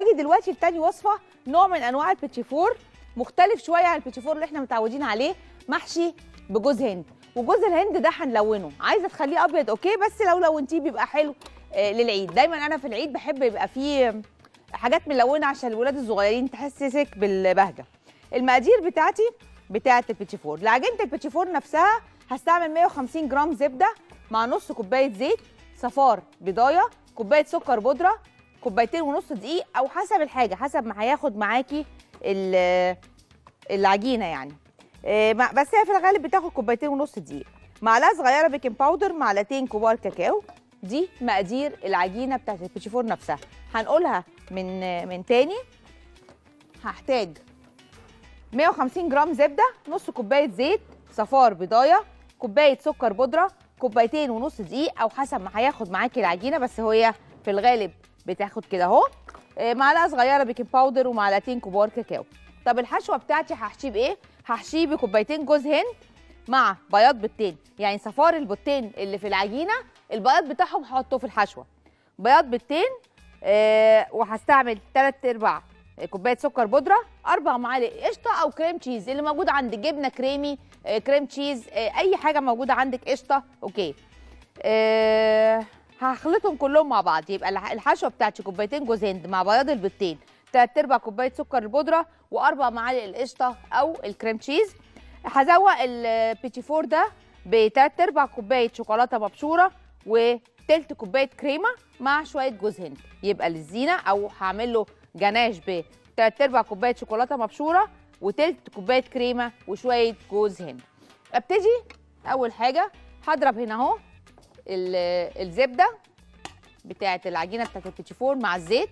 نيجي دلوقتي لتاني وصفه نوع من انواع البيتشيفور مختلف شويه عن البيتشيفور اللي احنا متعودين عليه محشي بجوز هند وجوز الهند ده هنلونه عايزه تخليه ابيض اوكي بس لو لونتيه بيبقى حلو آه للعيد دايما انا في العيد بحب يبقى فيه حاجات ملونه عشان الولاد الصغيرين تحسسك بالبهجه المقادير بتاعتي بتاعه البيتشيفور لعجينه البيتشيفور نفسها هستعمل 150 جرام زبده مع نص كوبايه زيت صفار بضايه كوبايه سكر بودره كوبايتين ونص دقيق او حسب الحاجه حسب ما هياخد معاكي ال- العجينه يعني إيه، مع- بس هي في الغالب بتاخد كوبايتين ونص دقيق معلقه صغيره بيكنج باودر معلقتين كبار كاكاو دي مقادير العجينه بتاعت البيتشيفور نفسها هنقولها من من تاني هحتاج 150 جرام زبده نص كوبايه زيت صفار بضايه كوبايه سكر بودره كوبايتين ونص دقيق او حسب ما هياخد معاكي العجينه بس هي في الغالب بتاخد كده اهو آه، معلقه صغيره بيكنج باودر ومعلقتين كبار كاكاو طب الحشوه بتاعتي هحشيه بايه هحشيه بكوبايتين جوز هند مع بياض بيضتين يعني صفار البيضتين اللي في العجينه البياض بتاعهم هحطه في الحشوه بياض بيضتين آه وهستعمل 3 ارباع كوبايه سكر بودره اربع معالق قشطه او كريم تشيز اللي موجود عندك جبنه كريمي آه كريم تشيز آه اي حاجه موجوده عندك قشطه اوكي آه هخلطهم كلهم مع بعض يبقى الح- الحشوه بتاعتي كوبايتين جوز هند مع بياض البيضتين تلات ارباع كوبايه سكر البودره واربع معالق القشطه او الكريم تشيز هزوق البيتيفور ده بتلات ارباع كوبايه شوكولاته مبشوره وتلت كوبايه كريمه مع شويه جوز هند يبقى للزينه او هعمل له جناش بتلات ارباع كوبايه شوكولاته مبشوره وتلت كوبايه كريمه وشويه جوز هند ابتدي اول حاجه هضرب هنا اهو ال- الزبده بتاعه العجينه بتاعه البيتشيفور مع الزيت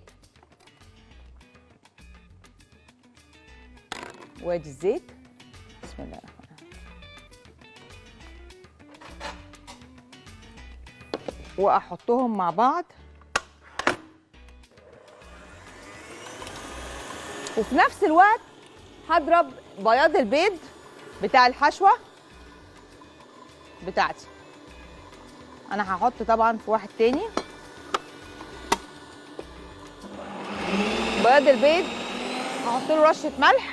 وادي الزيت بسم الله الرحمن الرحيم واحطهم مع بعض وفي نفس الوقت هضرب بياض البيض بتاع الحشوه بتاعتي انا هحط طبعا في واحد تاني بياض البيض هحط له رشه ملح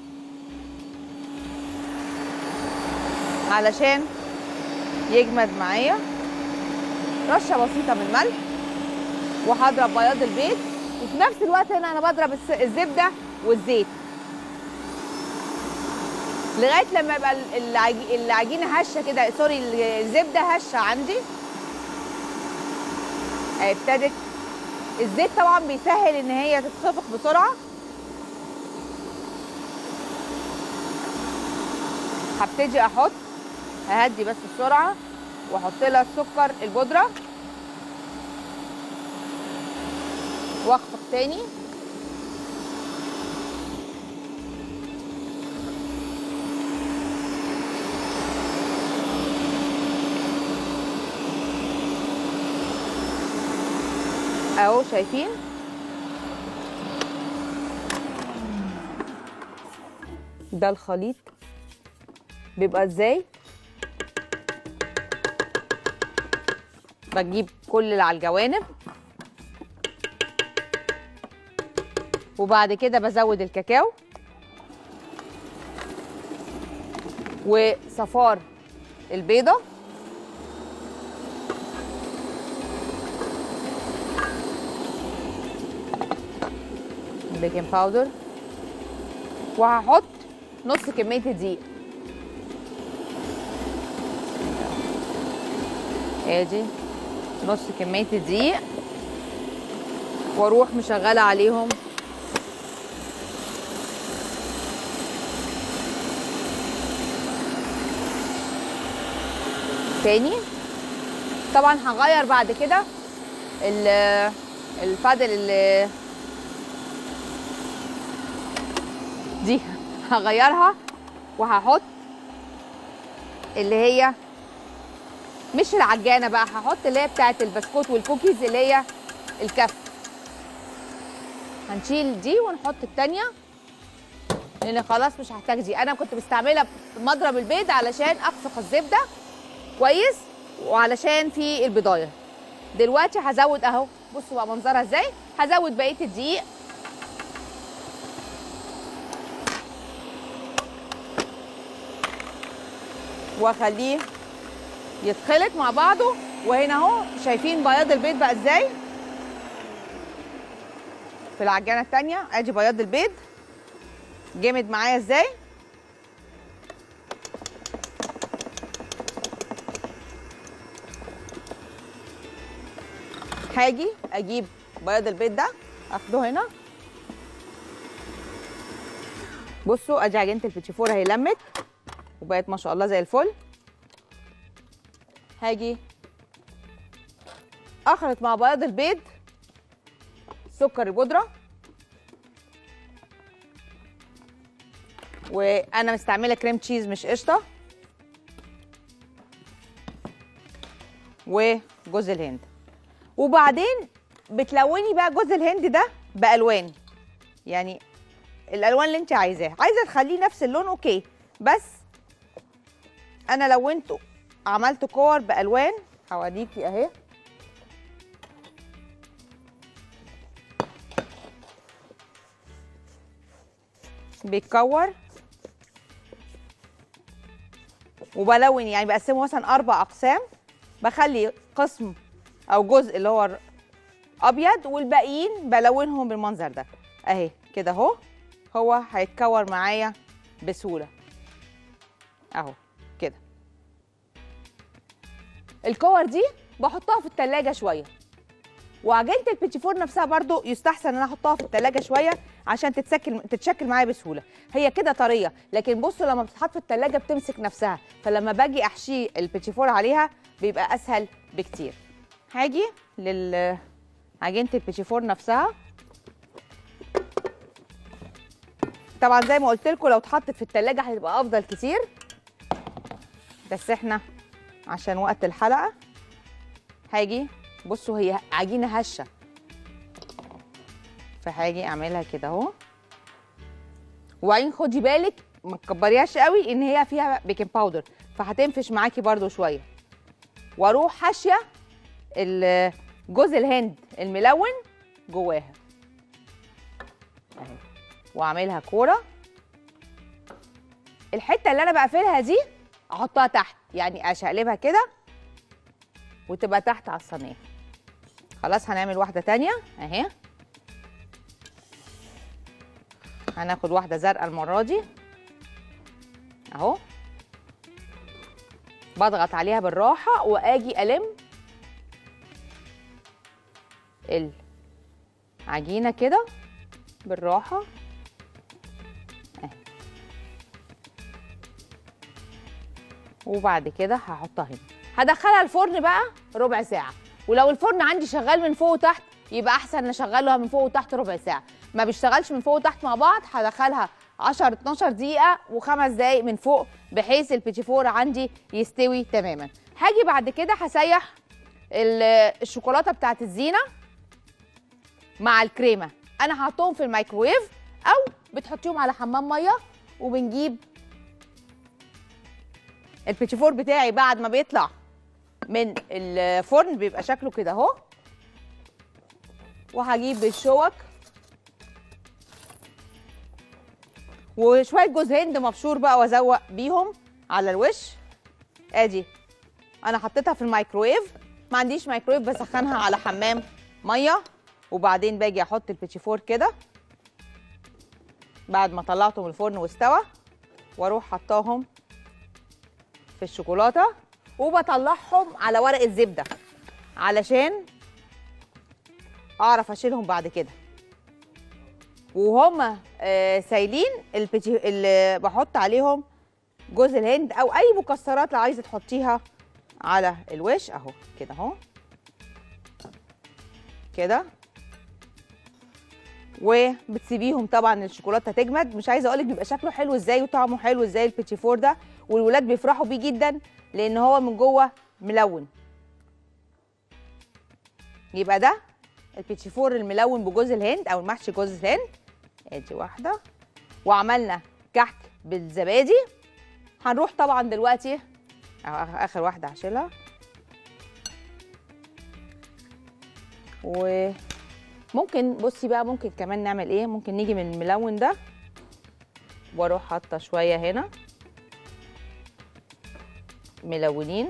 علشان يجمد معايا رشه بسيطه من الملح وهضرب بياض البيض وفي نفس الوقت هنا انا بضرب الس- الزبده والزيت لغايه لما يبقى ال- العج- العجينه هشه كده سوري ال- الزبده هشه عندي أهي ابتدت الزيت طبعا بيسهل ان هي تتخفق بسرعه هبتدي احط ههدي بس السرعه واحط لها السكر البودره واخفق تاني اهو شايفين ده الخليط بيبقى ازاي بجيب كل اللي على الجوانب وبعد كده بزود الكاكاو وصفار البيضه بيكنج باودر وهحط نص كميه الدقيق ادي نص كميه الدقيق واروح مشغله عليهم تاني طبعا هغير بعد كده ال- الفادل اللي دي هغيرها وهحط اللي هي مش العجانه بقى هحط اللي هي بتاعت البسكوت والكوكيز اللي هي الكف هنشيل دي ونحط التانية لان خلاص مش هحتاج دي انا كنت بستعملها في مضرب البيض علشان اخفق الزبده كويس وعلشان في البضايه دلوقتي هزود اهو بصوا بقى منظرها ازاي هزود بقيه الدقيق واخليه يتخلط مع بعضه وهنا اهو شايفين بياض البيض بقى ازاي في العجانه التانية ادي بياض البيض جامد معايا ازاي هاجي اجيب بياض البيض ده اخده هنا بصوا ادي عجينه البيتشيفور اهي لمت وبقت ما شاء الله زي الفل هاجي اخلط مع بياض البيض سكر البودره وانا مستعمله كريم تشيز مش قشطه وجوز الهند وبعدين بتلوني بقى جوز الهند ده بالوان يعني الالوان اللي انت عايزاها عايزه تخليه نفس اللون اوكي بس انا لونته عملت كور بالوان هوريكي اهي بيتكور وبلون يعني بقسمه مثلا اربع اقسام بخلي قسم او جزء اللي هو ابيض والباقيين بلونهم بالمنظر ده اهي كده اهو هو هيتكور معايا بسهوله اهو كده الكور دي بحطها في التلاجة شويه وعجينه البيتيفور نفسها برضو يستحسن ان انا احطها في التلاجة شويه عشان تتشكل تتشكل معايا بسهوله هي كده طريه لكن بصوا لما بتتحط في التلاجة بتمسك نفسها فلما باجي احشي البيتيفور عليها بيبقى اسهل بكتير هاجي لل عجينه البيتيفور نفسها طبعا زي ما قلت لكم لو اتحطت في التلاجة هتبقى افضل كتير بس احنا عشان وقت الحلقه هاجي بصوا هي عجينه هشه فهاجي اعملها كده اهو وبعدين خدي بالك ما تكبريهاش قوي ان هي فيها بيكنج باودر فهتنفش معاكي برده شويه واروح حاشيه ال- جوز الهند الملون جواها اهي واعملها كوره الحته اللي انا بقفلها دي احطها تحت يعني اشقلبها كده وتبقى تحت على الصينيه خلاص هنعمل واحده تانية اهي هناخد واحده زرقاء المره دي اهو بضغط عليها بالراحه واجي الم العجينه كده بالراحه اهي وبعد كده هحطها هنا هدخلها الفرن بقى ربع ساعه ولو الفرن عندي شغال من فوق وتحت يبقى احسن نشغلها من فوق وتحت ربع ساعه ما بيشتغلش من فوق وتحت مع بعض هدخلها 10 12 دقيقه وخمس دقايق من فوق بحيث البيتيفور عندي يستوي تماما هاجي بعد كده هسيح ال- الشوكولاته بتاعت الزينه مع الكريمه انا هحطهم في الميكروويف او بتحطيهم على حمام ميه وبنجيب البيتيفور بتاعي بعد ما بيطلع من الفرن بيبقى شكله كده اهو وهجيب الشوك وشويه جوز هند مبشور بقى وازوق بيهم على الوش ادي انا حطيتها في الميكرويف ما عنديش ميكرويف بسخنها على حمام ميه وبعدين باجي احط البيتشيفور كده بعد ما طلعته من الفرن واستوى واروح حطاهم في الشوكولاته وبطلعهم على ورقه زبده علشان اعرف اشيلهم بعد كده وهم آه سايلين البيتي اللي بحط عليهم جوز الهند او اي مكسرات لو عايزه تحطيها على الوش اهو كده اهو كده وبتسيبيهم طبعا الشوكولاته تجمد مش عايزه اقولك بيبقى شكله حلو ازاي وطعمه حلو ازاي البيتي فور ده والولاد بيفرحوا بيه جدا لان هو من جوه ملون يبقى ده البيتي فور الملون بجوز الهند او المحشي جوز الهند ادي واحده وعملنا كحك بالزبادي هنروح طبعا دلوقتي أهو اخر واحده هشيلها وممكن بصي بقى ممكن كمان نعمل ايه ممكن نيجي من الملون ده واروح حاطه شويه هنا ملونين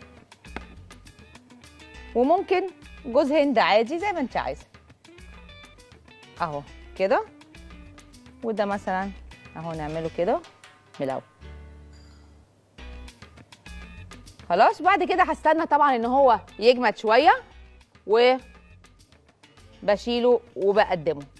وممكن جوز هند عادي زي ما انت عايزه اهو كده وده مثلا اهو نعمله كده ملون خلاص بعد كده هستنى طبعا ان هو يجمد شويه و بشيله وبقدمه